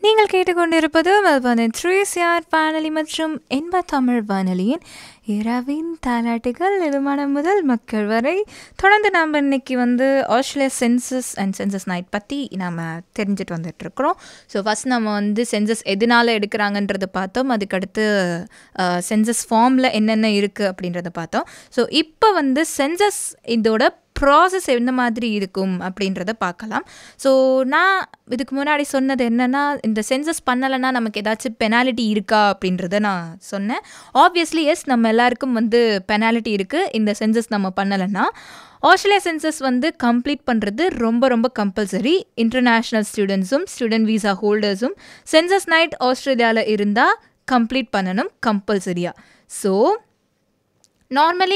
நீங்கள் கேட்டுக்கொண்டிருப்பது மெல்பர்னின் த்ரீசியார் வானொலி மற்றும் என்ப தமிழ் வானொலியின் இரவின் தாலாட்டுகள் நிறுவனம் முதல் மக்கள் வரை தொடர்ந்து நாம் இன்னைக்கு வந்து Australia census and census night பற்றி நாம் தெரிஞ்சுட்டு வந்துட்டுருக்குறோம் ஸோ ஃபஸ்ட் நம்ம வந்து சென்சஸ் எதனால் எடுக்கிறாங்கன்றதை பார்த்தோம் அதுக்கடுத்து சென்சஸ் ஃபார்மில் என்னென்ன இருக்குது அப்படின்றத பார்த்தோம் ஸோ இப்போ வந்து சென்சஸ் இதோட ப்ராசஸ் எந்த மாதிரி இருக்கும் அப்படின்றத பார்க்கலாம் ஸோ நான் இதுக்கு முன்னாடி சொன்னது என்னென்னா இந்த சென்சஸ் பண்ணலைன்னா நமக்கு ஏதாச்சும் பெனாலிட்டி இருக்கா அப்படின்றத நான் சொன்னேன் ஆப்வியஸ்லி எஸ் நம்ம எல்லாருக்கும் வந்து பெனாலிட்டி இருக்குது இந்த சென்சஸ் நம்ம பண்ணலைன்னா ஆஸ்திரேலியா சென்சஸ் வந்து கம்ப்ளீட் பண்ணுறது ரொம்ப ரொம்ப கம்பல்சரி இன்டர்நேஷ்னல் ஸ்டூடெண்ட்ஸும் ஸ்டூடெண்ட் வீசா ஹோல்டர்ஸும் சென்சஸ் நைட் ஆஸ்திரேலியாவில் இருந்தால் கம்ப்ளீட் பண்ணணும் கம்பல்சரியாக ஸோ நார்மலி